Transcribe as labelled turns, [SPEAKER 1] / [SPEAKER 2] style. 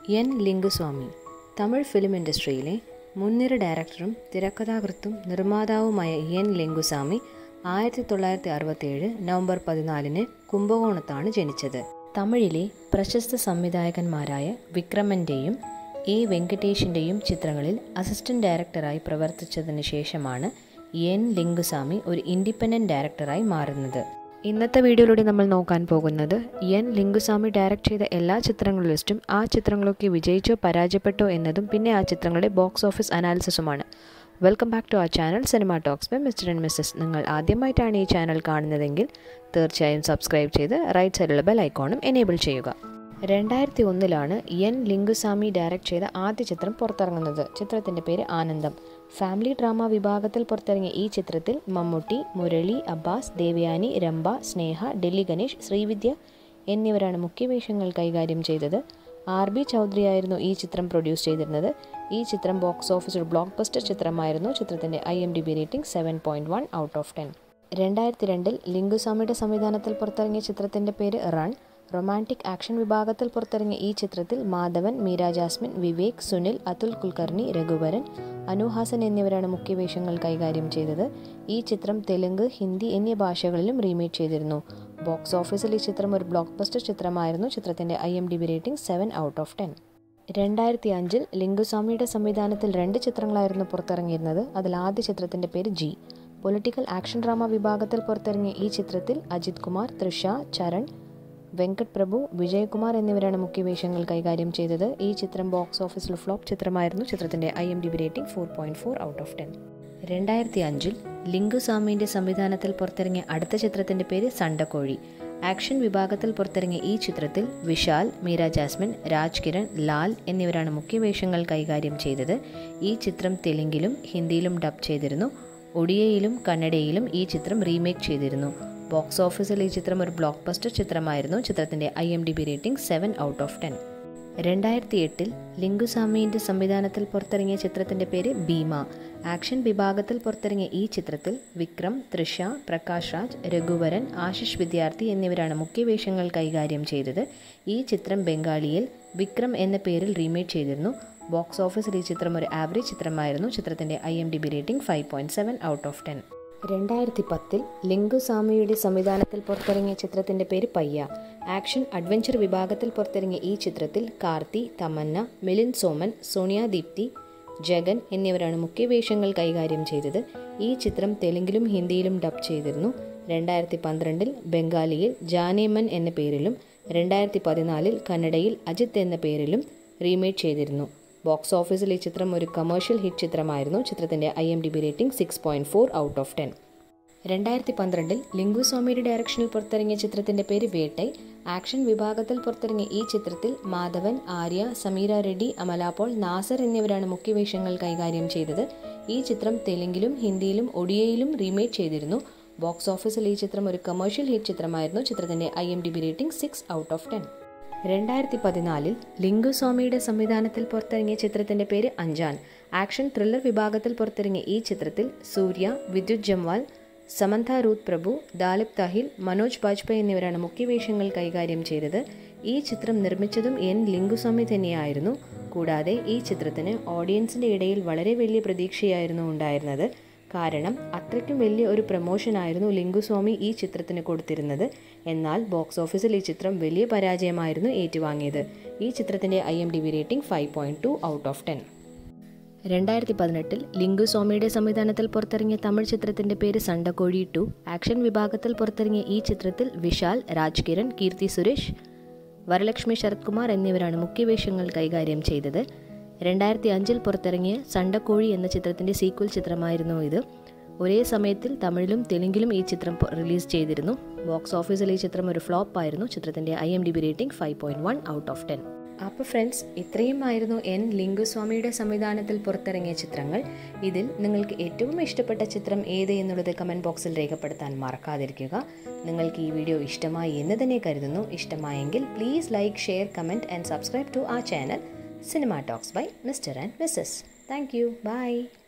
[SPEAKER 1] N Lingusamy Tamil film ഇൻഡസ്ട്രിയിലെ മുൻനിര ഡയറക്ടറും തിരക്കഥാകൃത്തും നിർമ്മാതാവുമായ എൻ ലിംഗുസ്വാമി ആയിരത്തി തൊള്ളായിരത്തി അറുപത്തിയേഴ് നവംബർ പതിനാലിന് കുംഭകോണത്താണ് ജനിച്ചത് തമിഴിലെ പ്രശസ്ത സംവിധായകന്മാരായ വിക്രമൻ്റെയും എ വെങ്കടേഷിൻ്റെയും ചിത്രങ്ങളിൽ അസിസ്റ്റന്റ് ഡയറക്ടറായി പ്രവർത്തിച്ചതിന് ശേഷമാണ് എൻ ലിംഗുസ്വാമി ഒരു ഇൻഡിപെൻഡൻറ്റ് ഡയറക്ടറായി മാറുന്നത് ഇന്നത്തെ വീഡിയോയിലൂടെ നമ്മൾ നോക്കാൻ പോകുന്നത് എൻ ലിംഗുസ്വാമി ഡയറക്റ്റ് ചെയ്ത എല്ലാ ചിത്രങ്ങളുടെ ലിസ്റ്റും ആ ചിത്രങ്ങളൊക്കെ വിജയിച്ചോ പരാജയപ്പെട്ടോ എന്നതും പിന്നെ ആ ചിത്രങ്ങളുടെ ബോക്സ് ഓഫീസ് അനാലിസിസുമാണ് വെൽക്കം ബാക്ക് ടു ആ channel cinema talks by mister and missus നിങ്ങൾ ആദ്യമായിട്ടാണ് ഈ ചാനൽ കാണുന്നതെങ്കിൽ തീർച്ചയായും സബ്സ്ക്രൈബ് ചെയ്ത് റൈറ്റ് സൈഡിലുള്ള ബെൽ ഐക്കോണും എനേബിൾ ചെയ്യുക രണ്ടായിരത്തി ഒന്നിലാണ് എൻ ലിംഗുസ്വാമി ഡയറക്റ്റ് ചെയ്ത ആദ്യ ചിത്രം പുറത്തിറങ്ങുന്നത് ചിത്രത്തിൻ്റെ പേര് ആനന്ദം ഫാമിലി ഡ്രാമ വിഭാഗത്തിൽ പുറത്തിറങ്ങിയ ഈ ചിത്രത്തിൽ മമ്മൂട്ടി മുരളി അബ്ബാസ് ദേവയാനി രംഭ സ്നേഹ ഡെല്ലി ഗണേഷ് ശ്രീവിദ്യ എന്നിവരാണ് മുഖ്യവേഷങ്ങൾ കൈകാര്യം ചെയ്തത് ആർ ബി ചൗധരിയായിരുന്നു ഈ ചിത്രം പ്രൊഡ്യൂസ് ചെയ്തിരുന്നത് ഈ ചിത്രം ബോക്സ് ഓഫീസിൽ ബ്ലോക്ക് ബസ്റ്റർ ചിത്രമായിരുന്നു ചിത്രത്തിൻ്റെ I M D B rating seven point one out of ten രണ്ടായിരത്തി രണ്ടിൽ ലിംഗുസ്വാമിയുടെ സംവിധാനത്തിൽ പുറത്തിറങ്ങിയ ചിത്രത്തിൻ്റെ പേര് റൺ റൊമാൻറ്റിക് ആക്ഷൻ വിഭാഗത്തിൽ പുറത്തിറങ്ങിയ ഈ ചിത്രത്തിൽ മാധവൻ മീര ജാസ്മിൻ വിവേക് സുനിൽ അതുൽ കുൽക്കർണി രഘുവരൻ അനുഹാസൻ എന്നിവരാണ് മുഖ്യവേഷങ്ങൾ കൈകാര്യം ചെയ്തത് ഈ ചിത്രം തെലുങ്ക് ഹിന്ദി എന്നീ ഭാഷകളിലും റീമേക്ക് ചെയ്തിരുന്നു ബോക്സ് ഓഫീസിൽ ഈ ചിത്രം ഒരു ബ്ലോക്ക് ബസ്റ്റർ ചിത്രമായിരുന്നു ചിത്രത്തിൻ്റെ I M D B rating seven out of ten രണ്ടായിരത്തി അഞ്ചിൽ ലിംഗുസ്വാമിയുടെ സംവിധാനത്തിൽ രണ്ട് ചിത്രങ്ങളായിരുന്നു പുറത്തിറങ്ങിയിരുന്നത് അതിൽ ആദ്യ ചിത്രത്തിൻ്റെ പേര് ജി പൊളിറ്റിക്കൽ ആക്ഷൻ ഡ്രാമ വിഭാഗത്തിൽ പുറത്തിറങ്ങിയ ഈ ചിത്രത്തിൽ അജിത് കുമാർ തൃഷ ചരൺ വെങ്കട് പ്രഭു വിജയകുമാർ എന്നിവരാണ് മുഖ്യവേഷങ്ങൾ കൈകാര്യം ചെയ്തത് ഈ ചിത്രം ബോക്സ് ഓഫീസിൽ ഫ്ലോപ്പ് ചിത്രമായിരുന്നു ചിത്രത്തിൻ്റെ I M D B rating four point four out of ten രണ്ടായിരത്തി അഞ്ചിൽ ലിംഗുസ്വാമിൻ്റെ സംവിധാനത്തിൽ പുറത്തിറങ്ങിയ അടുത്ത ചിത്രത്തിൻ്റെ പേര് സണ്ടക്കോഴി ആക്ഷൻ വിഭാഗത്തിൽ പുറത്തിറങ്ങിയ ഈ ചിത്രത്തിൽ വിശാൽ മീര ജാസ്മിൻ രാജ് കിരൺ ലാൽ എന്നിവരാണ് മുഖ്യവേഷങ്ങൾ കൈകാര്യം ചെയ്തത് ഈ ചിത്രം തെലുങ്കിലും ഹിന്ദിയിലും ഡബ് ചെയ്തിരുന്നു ഒഡിയയിലും കന്നഡയിലും ഈ ചിത്രം റീമേക്ക് ചെയ്തിരുന്നു ബോക്സ് ഓഫീസിൽ ഈ ചിത്രം ഒരു ബ്ലോക്ക് ബസ്റ്റർ ചിത്രമായിരുന്നു ചിത്രത്തിൻ്റെ I M D B rating seven out of ten രണ്ടായിരത്തി എട്ടിൽ ലിംഗുസ്വാമിൻ്റെ സംവിധാനത്തിൽ പുറത്തിറങ്ങിയ ചിത്രത്തിൻ്റെ പേര് ഭീമ ആക്ഷൻ വിഭാഗത്തിൽ പുറത്തിറങ്ങിയ ഈ ചിത്രത്തിൽ വിക്രം തൃഷ പ്രകാശ് രാജ് രഘുവരൻ ആശിഷ് വിദ്യാർത്ഥി എന്നിവരാണ് മുഖ്യവേഷങ്ങൾ കൈകാര്യം ചെയ്തത് ഈ ചിത്രം ബംഗാളിയിൽ വിക്രം എന്ന പേരിൽ റീമേക്ക് ചെയ്തിരുന്നു ബോക്സ് ഓഫീസിൽ ഈ ചിത്രം ഒരു ആവറേജ് ചിത്രമായിരുന്നു ചിത്രത്തിൻ്റെ I M D B rating five point seven out of ten രണ്ടായിരത്തി പത്തിൽ ലിംഗുസ്വാമിയുടെ സംവിധാനത്തിൽ പുറത്തിറങ്ങിയ ചിത്രത്തിൻ്റെ പേര് പയ്യ ആക്ഷൻ അഡ്വഞ്ചർ വിഭാഗത്തിൽ പുറത്തിറങ്ങിയ ഈ ചിത്രത്തിൽ കാർത്തി തമന്ന മിലിൻ സോമൻ സോണിയ ദീപ്തി ജഗൻ എന്നിവരാണ് മുഖ്യവേഷങ്ങൾ കൈകാര്യം ചെയ്തത് ഈ ചിത്രം തെലുങ്കിലും ഹിന്ദിയിലും ഡബ് ചെയ്തിരുന്നു രണ്ടായിരത്തി പന്ത്രണ്ടിൽ ബംഗാളിയിൽ ജാനേമൻ എന്ന പേരിലും രണ്ടായിരത്തി പതിനാലിൽ കന്നഡയിൽ അജിത്ത് എന്ന പേരിലും റീമേക്ക് ചെയ്തിരുന്നു ബോക്സ് ഓഫീസിൽ ഈ ചിത്രം ഒരു കമേഴ്ഷ്യൽ ഹിറ്റ് ചിത്രമായിരുന്നു ചിത്രത്തിൻ്റെ I M D B rating six point four out of ten രണ്ടായിരത്തി പന്ത്രണ്ടിൽ ലിംഗുസ്വാമിയുടെ ഡയറക്ഷനിൽ പുറത്തിറങ്ങിയ ചിത്രത്തിൻ്റെ പേര് വേട്ടൈ ആക്ഷൻ വിഭാഗത്തിൽ പുറത്തിറങ്ങിയ ഈ ചിത്രത്തിൽ മാധവൻ ആര്യ സമീര റെഡ്ഡി അമല പോൾ നാസർ എന്നിവരാണ് മുഖ്യവേഷങ്ങൾ കൈകാര്യം ചെയ്തത് ഈ ചിത്രം തെലുങ്കിലും ഹിന്ദിയിലും ഒഡിയയിലും റീമേക്ക് ചെയ്തിരുന്നു ബോക്സ് ഓഫീസിൽ ഈ ചിത്രം ഒരു കമേഴ്ഷ്യൽ ഹിറ്റ് ചിത്രമായിരുന്നു ചിത്രത്തിൻ്റെ I M D B rating six out of ten രണ്ടായിരത്തി പതിനാലിൽ ലിംഗുസ്വാമിയുടെ സംവിധാനത്തിൽ പുറത്തിറങ്ങിയ ചിത്രത്തിൻ്റെ പേര് അഞ്ചാൻ ആക്ഷൻ ത്രില്ലർ വിഭാഗത്തിൽ പുറത്തിറങ്ങിയ ഈ ചിത്രത്തിൽ സൂര്യ വിദ്യുത് ജംവാൽ സമന്ത റൂത്ത് പ്രഭു ദാലിബ് താഹിൽ മനോജ് ബാജ്പേയി എന്നിവരാണ് മുഖ്യവേഷങ്ങൾ കൈകാര്യം ചെയ്തത് ഈ ചിത്രം നിർമ്മിച്ചതും എൻ ലിംഗുസ്വാമി തന്നെയായിരുന്നു കൂടാതെ ഈ ചിത്രത്തിന് ഓഡിയൻസിൻ്റെ ഇടയിൽ വളരെ വലിയ പ്രതീക്ഷയായിരുന്നു ഉണ്ടായിരുന്നത് കാരണം അത്രയ്ക്കും വലിയ ഒരു പ്രമോഷനായിരുന്നു ലിംഗുസ്വാമി ഈ ചിത്രത്തിന് കൊടുത്തിരുന്നത് എന്നാൽ ബോക്സ് ഓഫീസിൽ ഈ ചിത്രം വലിയ പരാജയമായിരുന്നു ഏറ്റുവാങ്ങിയത് ഈ ചിത്രത്തിൻ്റെ I M D B rating five point two out of ten രണ്ടായിരത്തി പതിനെട്ടിൽ ലിംഗുസ്വാമിയുടെ സംവിധാനത്തിൽ പുറത്തിറങ്ങിയ തമിഴ് ചിത്രത്തിൻ്റെ പേര് സണ്ടക്കോഴി ടു ആക്ഷൻ വിഭാഗത്തിൽ പുറത്തിറങ്ങിയ ഈ ചിത്രത്തിൽ വിശാൽ രാജ് കിരൺ കീർത്തി സുരേഷ് വരലക്ഷ്മി ശരത് കുമാർ എന്നിവരാണ് മുഖ്യവേഷങ്ങൾ കൈകാര്യം ചെയ്തത് രണ്ടായിരത്തി അഞ്ചിൽ പുറത്തിറങ്ങിയ സണ്ടക്കോഴി എന്ന ചിത്രത്തിൻ്റെ സീക്വൽ ചിത്രമായിരുന്നു ഇത് ഒരേ സമയത്തിൽ തമിഴിലും തെലുങ്കിലും ഈ ചിത്രം റിലീസ് ചെയ്തിരുന്നു ബോക്സ് ഓഫീസിൽ ഈ ചിത്രം ഒരു ഫ്ലോപ്പ് ആയിരുന്നു ചിത്രത്തിൻ്റെ I M D B rating five point one out of ten അപ്പോൾ ഫ്രണ്ട്സ് ഇത്രയും ആയിരുന്നു എൻ ലിംഗുസ്വാമിയുടെ സംവിധാനത്തിൽ പുറത്തിറങ്ങിയ ചിത്രങ്ങൾ ഇതിൽ നിങ്ങൾക്ക് ഏറ്റവും ഇഷ്ടപ്പെട്ട ചിത്രം ഏത് എന്നുള്ളത് കമൻറ്റ് ബോക്സിൽ രേഖപ്പെടുത്താൻ മറക്കാതിരിക്കുക നിങ്ങൾക്ക് ഈ വീഡിയോ ഇഷ്ടമായി എന്ന് തന്നെ കരുതുന്നു ഇഷ്ടമായെങ്കിൽ please like share comment and subscribe to ആ channel cinema talks by mister and missus thank you by